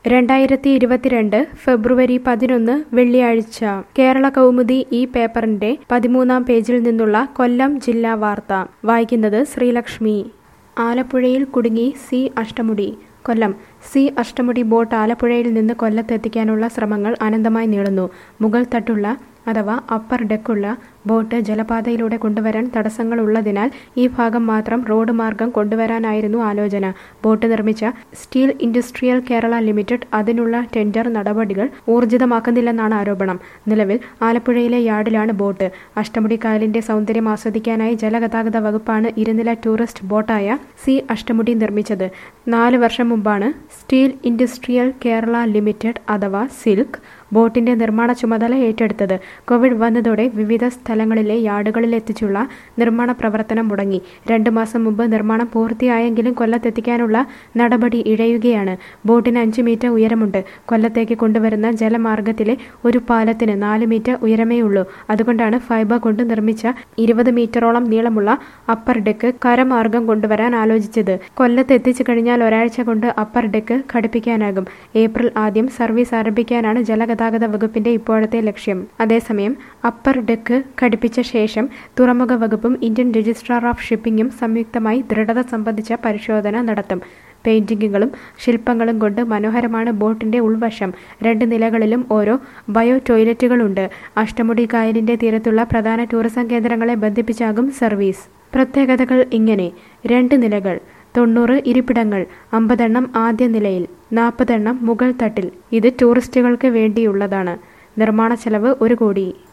രണ്ടായിരത്തി ഇരുപത്തിരണ്ട് ഫെബ്രുവരി പതിനൊന്ന് വെള്ളിയാഴ്ച കേരള കൗമുദി ഈ പേപ്പറിന്റെ പതിമൂന്നാം പേജിൽ നിന്നുള്ള കൊല്ലം ജില്ലാ വാർത്ത വായിക്കുന്നത് ശ്രീലക്ഷ്മി ആലപ്പുഴയിൽ കുടുങ്ങി sea Ashtamudi Kollam sea Ashtamudi boat ആലപ്പുഴയിൽ നിന്ന് കൊല്ലത്തെത്തിക്കാനുള്ള ശ്രമങ്ങൾ അനന്തമായി നീളുന്നു മുകൾ തട്ടുള്ള അഥവാ അപ്പർ ഡെക്കുള്ള ബോട്ട് ജലപാതയിലൂടെ കൊണ്ടുവരാൻ തടസ്സങ്ങൾ ഉള്ളതിനാൽ ഈ ഭാഗം മാത്രം റോഡ് മാർഗം കൊണ്ടുവരാനായിരുന്നു ആലോചന ബോട്ട് നിർമ്മിച്ച സ്റ്റീൽ ഇൻഡസ്ട്രിയൽ കേരള ലിമിറ്റഡ് അതിനുള്ള ടെൻഡർ നടപടികൾ ഊർജിതമാക്കുന്നില്ലെന്നാണ് ആരോപണം നിലവിൽ ആലപ്പുഴയിലെ യാർഡിലാണ് ബോട്ട് അഷ്ടമുടി കായലിന്റെ സൗന്ദര്യം ആസ്വദിക്കാനായി ജലഗതാഗത വകുപ്പാണ് ഇരുനില ടൂറിസ്റ്റ് ബോട്ടായ സി അഷ്ടമുടി നിർമ്മിച്ചത് നാല് വർഷം മുമ്പാണ് സ്റ്റീൽ ഇൻഡസ്ട്രിയൽ കേരള ലിമിറ്റഡ് അഥവാ സിൽക്ക് ബോട്ടിന്റെ നിർമ്മാണ ചുമതല ഏറ്റെടുത്തത് കോവിഡ് വന്നതോടെ വിവിധ സ്ഥലങ്ങളിലെ യാർഡുകളിൽ എത്തിച്ചുള്ള നിർമ്മാണ പ്രവർത്തനം മുടങ്ങി രണ്ടു മാസം മുമ്പ് നിർമ്മാണം പൂർത്തിയായെങ്കിലും കൊല്ലത്തെത്തിക്കാനുള്ള നടപടി ഇഴയുകയാണ് ബോട്ടിന് അഞ്ച് മീറ്റർ ഉയരമുണ്ട് കൊല്ലത്തേക്ക് കൊണ്ടുവരുന്ന ജലമാർഗത്തിലെ ഒരു പാലത്തിന് നാല് മീറ്റർ ഉയരമേ ഉള്ളൂ അതുകൊണ്ടാണ് ഫൈബർ കൊണ്ട് നിർമ്മിച്ച ഇരുപത് മീറ്ററോളം നീളമുള്ള അപ്പർ ഡെക്ക് കരമാർഗം കൊണ്ടുവരാൻ ആലോചിച്ചത് കൊല്ലത്ത് എത്തിച്ചു കഴിഞ്ഞാൽ ഒരാഴ്ച കൊണ്ട് അപ്പർ ഡെക്ക് ഘടിപ്പിക്കാനാകും ഏപ്രിൽ ആദ്യം സർവീസ് ആരംഭിക്കാനാണ് ജലഗതാഗത വകുപ്പിന്റെ ഇപ്പോഴത്തെ ലക്ഷ്യം അതേസമയം അപ്പർ ഡെക്ക് ഘടിപ്പിച്ച ശേഷം തുറമുഖ വകുപ്പും ഇന്ത്യൻ രജിസ്ട്രാർ ഓഫ് ഷിപ്പിംഗും സംയുക്തമായി ദൃഢത സംബന്ധിച്ച പരിശോധന നടത്തും പെയിന്റിങ്ങുകളും ശില്പങ്ങളും കൊണ്ട് മനോഹരമാണ് ബോട്ടിന്റെ ഉൾവശം രണ്ട് നിലകളിലും ഓരോ ബയോ ടോയ്ലറ്റുകളുണ്ട് അഷ്ടമുടി കായലിന്റെ തീരത്തുള്ള പ്രധാന ടൂറിസം കേന്ദ്രങ്ങളെ ബന്ധിപ്പിച്ചാകും സർവീസ് പ്രത്യേകതകൾ ഇങ്ങനെ രണ്ട് നിലകൾ തൊണ്ണൂറ് ഇരിപ്പിടങ്ങൾ അമ്പതെണ്ണം ആദ്യ നിലയിൽ നാൽപ്പതെണ്ണം മുകൾ തട്ടിൽ ഇത് ടൂറിസ്റ്റുകൾക്ക് വേണ്ടിയുള്ളതാണ് നിർമ്മാണ ചെലവ് ഒരു കോടി